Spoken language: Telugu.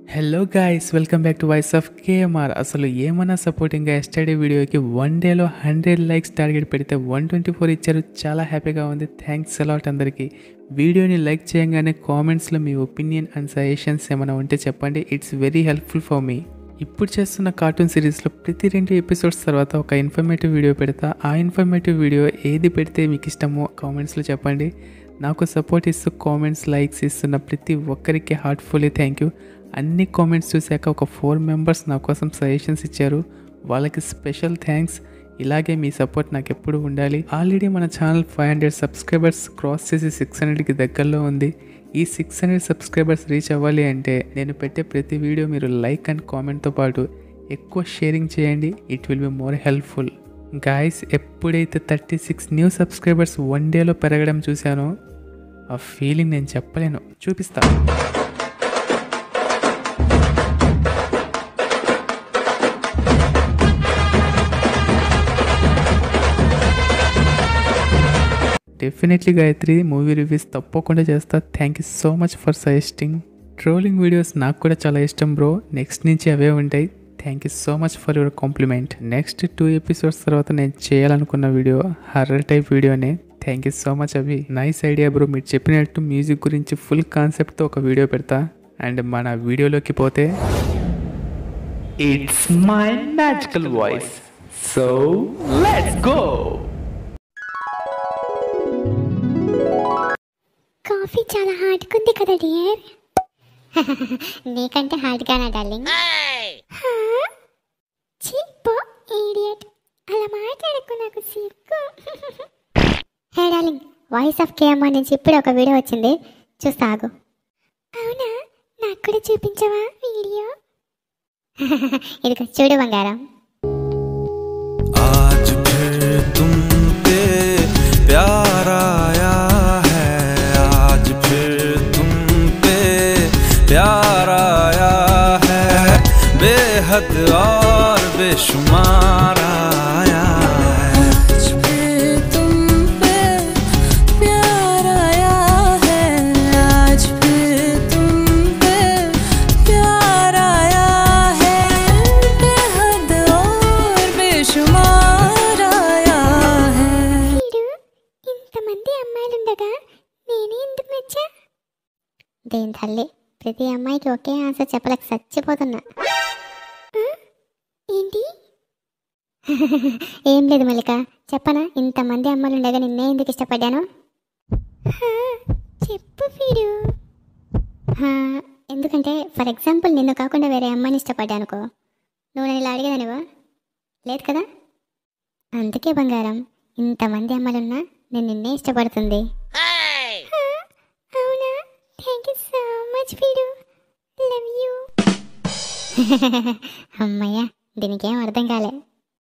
Hello guys welcome back to voice of KMR అసలు ఏమన్నా సపోర్టింగ్గా ఎస్టర్డే వీడియోకి వన్ డేలో హండ్రెడ్ లైక్స్ టార్గెట్ పెడితే వన్ ట్వంటీ ఫోర్ ఇచ్చారు చాలా హ్యాపీగా ఉంది థ్యాంక్స్ అలాట్ అందరికీ వీడియోని లైక్ చేయగానే కామెంట్స్లో మీ ఒపీనియన్ అండ్ సజెషన్స్ ఏమైనా ఉంటే చెప్పండి it's very helpful for me ఇప్పుడు చేస్తున్న కార్టూన్ సిరీస్లో ప్రతి రెండు ఎపిసోడ్స్ తర్వాత ఒక ఇన్ఫర్మేటివ్ వీడియో పెడతా ఆ ఇన్ఫర్మేటివ్ వీడియో ఏది పెడితే మీకు ఇష్టమో కామెంట్స్లో చెప్పండి నాకు సపోర్ట్ ఇస్తూ కామెంట్స్ లైక్స్ ఇస్తున్న ప్రతి ఒక్కరికి హార్ట్ఫుల్లీ థ్యాంక్ యూ అన్ని కామెంట్స్ చూశాక ఒక ఫోర్ మెంబర్స్ నా కోసం సజెషన్స్ ఇచ్చారు వాళ్ళకి స్పెషల్ థ్యాంక్స్ ఇలాగే మీ సపోర్ట్ నాకు ఎప్పుడు ఉండాలి ఆల్రెడీ మన channel five hundred subscribers cross చేసి సిక్స్ హండ్రెడ్కి దగ్గరలో ఉంది ఈ సిక్స్ హండ్రెడ్ సబ్స్క్రైబర్స్ రీచ్ అవ్వాలి అంటే నేను పెట్టే ప్రతి వీడియో మీరు లైక్ అండ్ కామెంట్తో పాటు ఎక్కువ షేరింగ్ చేయండి it will be more helpful guys ఎప్పుడైతే thirty six new subscribers one డేలో పెరగడం చూశానో ఆ ఫీలింగ్ నేను చెప్పలేను చూపిస్తా డెఫినెట్లీ గాయత్రి మూవీ రివ్యూస్ తప్పకుండా చేస్తా thank you so much for suggesting trolling videos నాకు కూడా చాలా ఇష్టం బ్రో నెక్స్ట్ నుంచి అవే ఉంటాయి thank you so much for your compliment next two episodes తర్వాత నేను చేయాలనుకున్న వీడియో హర్రర్ టైప్ వీడియోనే థ్యాంక్ యూ సో మచ్ అవి నైస్ ఐడియా బ్రో మీరు చెప్పినట్టు మ్యూజిక్ గురించి ఫుల్ కాన్సెప్ట్తో ఒక వీడియో పెడతా అండ్ మన వీడియోలోకి పోతే it's my magical voice so let's go coffee చాలా హార్డ్గా ఉంది కదా డియర్ నీకంటే హార్డ్గానా డార్లింగ్ చిప్పో ఈడియట్ అలా మాట్లాడకు నాకు సిగ్గు hey darling voice of KMR నుంచి ఇప్పుడు ఒక వీడియో వచ్చింది చూస్తా ఆగు అవునా నాకు కూడా చూపించవా వీడియో ఇదిగో చూడు బంగారం आज फिर तुम पे प्यार आया है आज फिर तुम पे प्यार आया है बेहद और बेशुमार आया है आज फिर तुम पे प्यार आया है आज फिर तुम पे प्यार आया है बेहद और बेशुमार आया है వీడు ఇంతమంది అమ్మాయిలుండగా నేనే ఎందుకు నచ్చా దేని తల్లి ప్రతి అమ్మాయికి ఒకే ఆన్సర్ చెప్పలేక చచ్చిపోతున్నా ఆ? ఏంటి ఏం లేదు మల్లిక చెప్పనా ఇంతమంది అమ్మాయిలు ఉండగా నిన్నే ఎందుకు ఇష్టపడ్డాను చెప్పు ఫీడు ఎందుకంటే ఫర్ ఎగ్జాంపుల్ నిన్ను కాకుండా వేరే అమ్మాయిని ఇష్టపడ్డా అనుకో నువ్వు నన్ను ఇలా అడిగేదానివా లేదు కదా అందుకే బంగారం ఇంతమంది అమ్మలున్నా నేను నిన్నే ఇష్టపడుతుంది అవునా థ్యాంక్ యూ సో మచ్ వీడు లవ్ యూ అమ్మయ్య దీనికేం అర్థం కాలే